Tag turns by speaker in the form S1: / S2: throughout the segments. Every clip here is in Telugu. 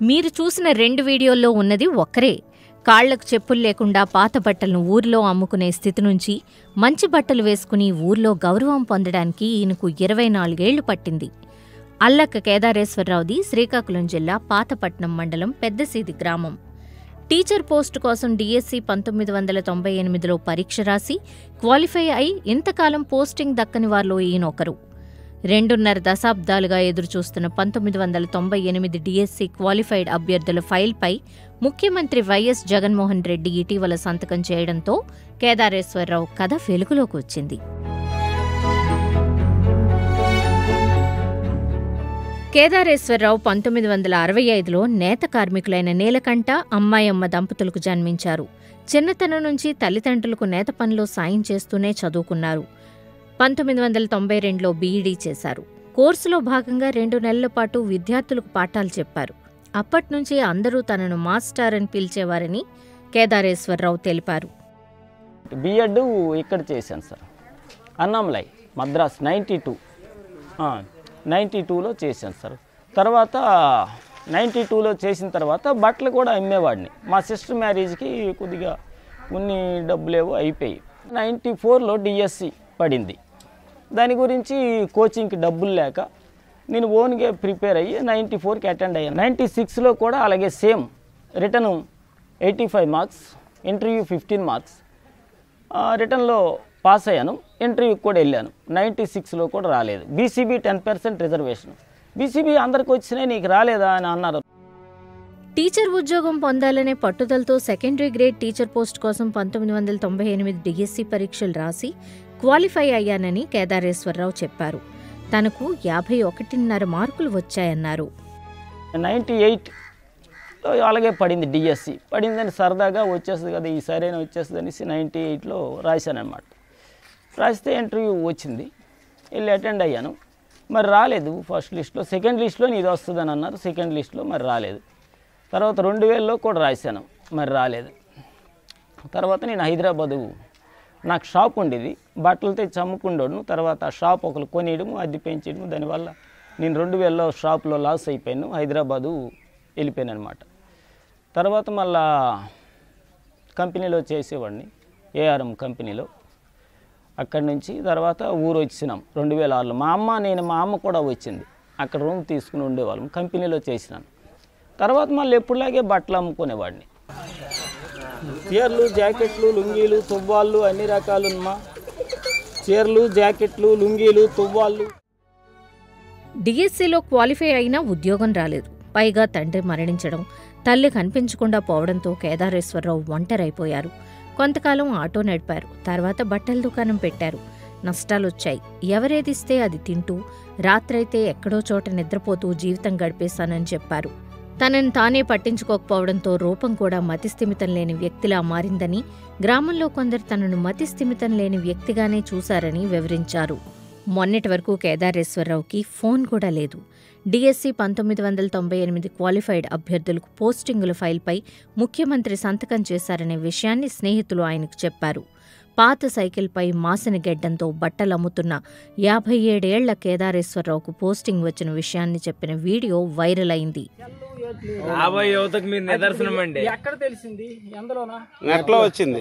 S1: మీరు చూసిన రెండు వీడియోల్లో ఉన్నది ఒక్కరే కాళ్లకు చెప్పులు లేకుండా పాత బట్టలను ఊర్లో అమ్ముకునే స్థితి నుంచి మంచి బట్టలు వేసుకుని ఊర్లో గౌరవం పొందడానికి ఈయనకు ఇరవై నాలుగేళ్లు పట్టింది అల్లక్క కేదారేశ్వరరావుది శ్రీకాకుళం జిల్లా పాతపట్నం మండలం పెద్దసీది గ్రామం టీచర్ పోస్టు కోసం డిఎస్సి పంతొమ్మిది వందల తొంభై ఎనిమిదిలో పరీక్ష రాసి క్వాలిఫై అయి ఇంతకాలం పోస్టింగ్ దక్కని వారిలో ఈయనొకరు రెండున్నర దశాబ్దాలుగా ఎదురుచూస్తున్న పంతొమ్మిది వందల తొంభై ఎనిమిది డిఎస్సి క్వాలిఫైడ్ అభ్యర్థుల ఫైల్పై ముఖ్యమంత్రి వైఎస్ జగన్మోహన్ రెడ్డి ఇటీవల సంతకం చేయడంతో కేదారేశ్వరరావు కథ వెలుగులోకి వచ్చింది కేదారేశ్వరరావు పంతొమ్మిది వందల అరవై ఐదులో నేత కార్మికులైన నీలకంఠ అమ్మాయమ్మ దంపతులకు జన్మించారు చిన్నతనం నుంచి తల్లిదండ్రులకు నేత పనిలో సాయం చేస్తూనే చదువుకున్నారు పంతొమ్మిది వందల తొంభై రెండులో బీఈడీ చేశారు కోర్సులో భాగంగా రెండు నెలల పాటు విద్యార్థులకు పాఠాలు చెప్పారు అప్పట్నుంచి అందరూ తనను మాస్టర్ అని పిలిచేవారని కేదారేశ్వరరావు తెలిపారు
S2: బిఎడ్ ఇక్కడ చేశాను sir Annamalai Madras ninety two ninety టూలో చేశాను సార్ తర్వాత నైంటీ టూలో చేసిన తర్వాత బట్టలు కూడా అమ్మేవాడిని మా సిస్టర్ మ్యారేజ్కి కొద్దిగా కొన్ని డబ్బులేవో అయిపోయి నైంటీ ఫోర్లో డిఎస్సి పడింది దాని గురించి కోచింగ్కి డబ్బులు లేక నేను ఓన్గా ప్రిపేర్ అయ్యి నైంటీ ఫోర్కి అటెండ్ అయ్యాను నైంటీ సిక్స్లో కూడా అలాగే same written eighty five marks interview fifteen marks రిటర్న్లో పాస్ అయ్యాను ఇంటర్వ్యూకి కూడా వెళ్ళాను నైంటీ సిక్స్లో కూడా రాలేదు BCB ten percent reservation BCB అందరికి వచ్చినాయి నీకు రాలేదా అని అన్నారు
S1: టీచర్ ఉద్యోగం పొందాలనే పట్టుదలతో సెకండరీ గ్రేడ్ టీచర్ పోస్ట్ కోసం పంతొమ్మిది వందల తొంభై ఎనిమిది డిఎస్సి పరీక్షలు రాసి క్వాలిఫై అయ్యానని కేదారేశ్వరరావు చెప్పారు తనకు యాభై ఒకటిన్నర మార్కులు వచ్చాయన్నారు
S2: నైంటీ ఎయిట్ అలాగే పడింది డిఎస్సి పడిందని సరదాగా వచ్చేస్తుంది కదా ఈసారైనా వచ్చేస్తుంది అనేసి నైంటీ ఎయిట్లో రాశాను అనమాట రాస్తే ఇంటర్వ్యూ వచ్చింది వెళ్ళి అటెండ్ అయ్యాను మరి రాలేదు ఫస్ట్ లిస్ట్లో సెకండ్ లిస్ట్లో నీది వస్తుందని అన్నారు సెకండ్ లిస్ట్లో మరి రాలేదు తర్వాత రెండు వేలలో కూడా రాశాను మరి రాలేదు తర్వాత నేను హైదరాబాదు నాకు షాప్ ఉండేది బట్టలు తెచ్చి అమ్ముకుండోను తర్వాత ఆ షాప్ ఒకరు కొనియడము అది పెంచడము దానివల్ల నేను రెండు వేలలో షాప్లో లాస్ అయిపోయాను హైదరాబాదు వెళ్ళిపోయాను అనమాట తర్వాత మళ్ళా కంపెనీలో చేసేవాడిని ఏఆర్ఎం కంపెనీలో అక్కడి నుంచి తర్వాత ఊరు వచ్చినాం రెండు వేల ఆరులో మా అమ్మ నేను మా అమ్మ కూడా వచ్చింది అక్కడ రూమ్ తీసుకుని ఉండేవాళ్ళం కంపెనీలో చేసినాను తర్వాత మళ్ళీ ఎప్పుడులాగే బట్టలు అమ్ముకునేవాడిని చీరలు జాకెట్లు లుంగీలు తువ్వాళ్ళు అన్ని రకాలు మా చీరలు జాకెట్లు లుంగీలు తువ్వాళ్ళు
S1: డిఎస్సిలో క్వాలిఫై అయినా ఉద్యోగం రాలేదు పైగా తండ్రి మరణించడం తల్లి కనిపించకుండా పోవడంతో కేదారేశ్వరరావు ఒంటరైపోయారు కొంతకాలం ఆటో నడిపారు తర్వాత బట్టల దుకాణం పెట్టారు నష్టాలొచ్చాయి ఎవరేదిస్తే అది తింటూ రాత్రైతే ఎక్కడో చోట నిద్రపోతూ జీవితం గడిపేశానని చెప్పారు తనని తానే పట్టించుకోకపోవడంతో రూపం కూడా మతిస్థిమితం లేని వ్యక్తిలా మారిందని గ్రామంలో కొందరు తనను మతిస్థిమితం లేని వ్యక్తిగానే చూశారని వివరించారు మొన్నటి వరకు కేదారేశ్వరరావుకి ఫోన్ కూడా లేదు డిఎస్సి పంతొమ్మిది వందల తొంభై ఎనిమిది క్వాలిఫైడ్ అభ్యర్థులకు పోస్టింగుల ఫైల్పై ముఖ్యమంత్రి సంతకం చేశారనే విషయాన్ని స్నేహితులు ఆయనకు చెప్పారు పాత సైకిల్పై మాసిన గెడ్డంతో బట్టలమ్ముతున్న యాభై ఏడేళ్ల కేదారేశ్వరరావుకు పోస్టింగ్ వచ్చిన విషయాన్ని చెప్పిన వీడియో వైరల్ అయింది
S3: రాబోయే యువతకు మీరు నిదర్శనం అండి
S4: ఎక్కడ తెలిసింది ఎందులోనా
S5: నెట్లో వచ్చింది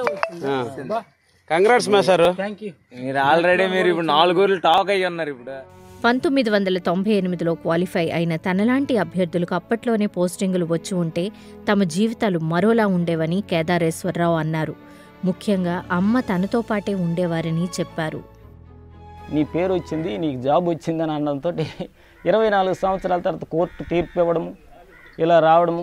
S5: కంగ్రాట్స్ మా సార్
S4: థ్యాంక్ యూ
S3: మీరు ఆల్రెడీ మీరు ఇప్పుడు నాలుగూర్లు టాక్ అయ్యి ఉన్నారు ఇప్పుడు
S1: పంతొమ్మిది వందల తొంభై ఎనిమిదిలో క్వాలిఫై అయిన తనలాంటి అభ్యర్థులకు అప్పట్లోనే పోస్టింగులు వచ్చి ఉంటే తమ జీవితాలు మరోలా ఉండేవని కేదారేశ్వరరావు అన్నారు ముఖ్యంగా అమ్మ తనతో పాటే ఉండేవారని చెప్పారు
S2: నీ పేరు వచ్చింది నీకు జాబ్ వచ్చింది అని అనడంతో ఇరవై నాలుగు సంవత్సరాల తర్వాత కోర్టు తీర్పు ఇవ్వడము ఇలా రావడము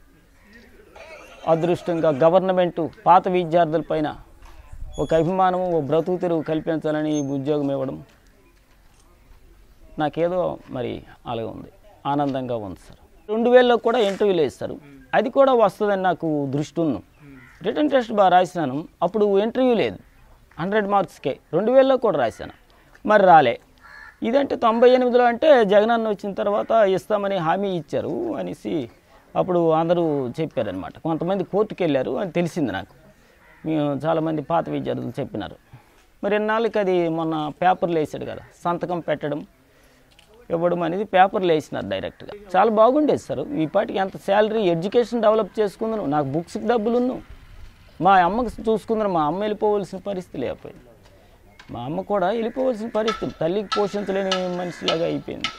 S2: అదృష్టంగా గవర్నమెంట్ పాత విద్యార్థుల పైన ఒక అభిమానము ఒక బ్రతుకు తెరువు కల్పించాలని ఈ ఉద్యోగం ఇవ్వడం నాకేదో మరి అలాగే ఉంది ఆనందంగా ఉంది సార్ రెండు వేలలో కూడా ఇంటర్వ్యూలు వేస్తారు అది కూడా వస్తుందని నాకు దృష్టి ఉంది రిటర్న్ టెస్ట్ బాగా రాసినాను అప్పుడు ఇంటర్వ్యూ లేదు హండ్రెడ్ మార్క్స్కే రెండు వేలలో కూడా రాశాను మరి రాలే ఇదంటే తొంభై ఎనిమిదిలో అంటే జగనన్న వచ్చిన తర్వాత ఇస్తామని హామీ ఇచ్చారు అనేసి అప్పుడు అందరూ చెప్పారనమాట కొంతమంది కోర్టుకు వెళ్ళారు అని తెలిసింది నాకు మేము చాలామంది పాత విద్యార్థులు చెప్పినారు మరి ఇన్నాళ్ళకి అది మొన్న పేపర్లు వేసాడు కదా సంతకం పెట్టడం ఇవ్వడం అనేది పేపర్లు వేసినారు డైరెక్ట్గా చాలా బాగుండేది సార్ ఈ పాటికి ఎంత శాలరీ ఎడ్యుకేషన్ డెవలప్ చేసుకుందాను నాకు బుక్స్కి డబ్బులు ఉన్నాను మా అమ్మకి చూసుకుందాను మా అమ్మ వెళ్ళిపోవలసిన పరిస్థితి లేకపోయింది మా అమ్మ కూడా వెళ్ళిపోవలసిన పరిస్థితి తల్లికి పోషించలేని మనిషిలాగా అయిపోయింది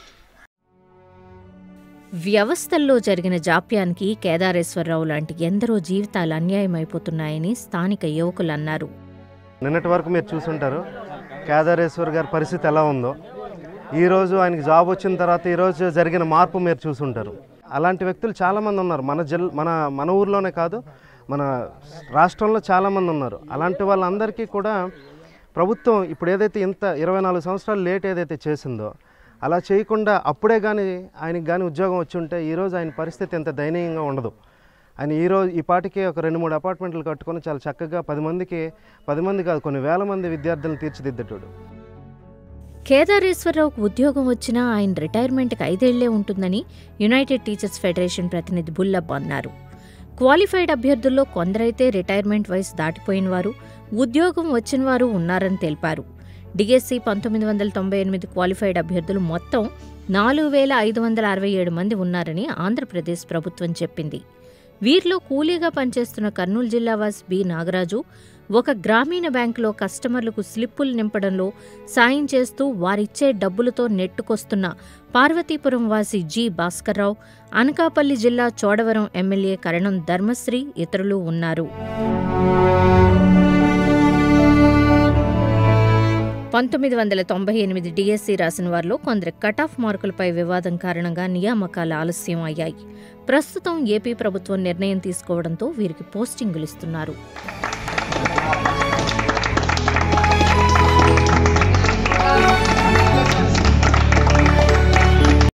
S1: వ్యవస్థల్లో జరిగిన జాప్యానికి కేదారేశ్వరరావు లాంటి ఎందరో జీవితాలు అన్యాయమైపోతున్నాయని స్థానిక యువకులు అన్నారు
S5: నిన్నటి వరకు మీరు చూసుంటారు కేదారేశ్వర్ గారి పరిస్థితి ఎలా ఉందో ఈరోజు ఆయనకి జాబ్ వచ్చిన తర్వాత ఈరోజు జరిగిన మార్పు మీరు చూసుంటారు అలాంటి వ్యక్తులు చాలామంది ఉన్నారు మన జిల్ మన మన ఊర్లోనే కాదు మన రాష్ట్రంలో చాలామంది ఉన్నారు అలాంటి వాళ్ళందరికీ కూడా ప్రభుత్వం ఇప్పుడు ఏదైతే ఇంత ఇరవై నాలుగు సంవత్సరాలు లేట్ ఏదైతే చేసిందో అలా చేయకుండా అప్పుడే కానీ ఆయనకి కానీ ఉద్యోగం వచ్చి ఉంటే ఈరోజు ఆయన పరిస్థితి ఇంత దయనీయంగా ఉండదు ఆయన ఈరోజు ఈ పాటికి ఒక రెండు మూడు అపార్ట్మెంట్లు కట్టుకొని చాలా చక్కగా పది మందికి పది మంది కాదు కొన్ని వేల మంది విద్యార్థులను తీర్చిదిద్దేటోడు
S1: కేదారేశ్వరరావుకు ఉద్యోగం వచ్చినా ఆయన రిటైర్మెంట్కి ఐదేళ్లే ఉంటుందని యునైటెడ్ టీచర్స్ ఫెడరేషన్ ప్రతినిధి బుల్లబ్బ అన్నారు క్వాలిఫైడ్ అభ్యర్థుల్లో కొందరైతే రిటైర్మెంట్ వయసు దాటిపోయిన వారు ఉద్యోగం వచ్చిన వారు ఉన్నారని తెలిపారు డిఎస్సి పంతొమ్మిది వందల తొంభై ఎనిమిది క్వాలిఫైడ్ అభ్యర్థులు మొత్తం నాలుగు వేల ఐదు వందల అరవై ఏడు మంది ఉన్నారని ఆంధ్రప్రదేశ్ ప్రభుత్వం చెప్పింది వీరిలో కూలీగా పనిచేస్తున్న కర్నూలు జిల్లావాసి బి నాగరాజు ఒక గ్రామీణ బ్యాంకులో కస్టమర్లకు స్లిప్పులు నింపడంలో సాయం చేస్తూ వారిచ్చే డబ్బులతో నెట్టుకొస్తున్న పార్వతీపురం వాసి జి భాస్కర్రావు అనకాపల్లి జిల్లా చోడవరం ఎమ్మెల్యే కరణం ధర్మశ్రీ ఇతరులు ఉన్నారు పంతొమ్మిది వందల తొంభై ఎనిమిది డిఎస్సి రాసిన వారిలో కొందరు కటాఫ్ మార్కులపై వివాదం కారణంగా నియామకాలు ఆలస్యం అయ్యాయి ప్రస్తుతం ఏపీ ప్రభుత్వం నిర్ణయం తీసుకోవడంతో వీరికి పోస్టింగులు ఇస్తున్నారు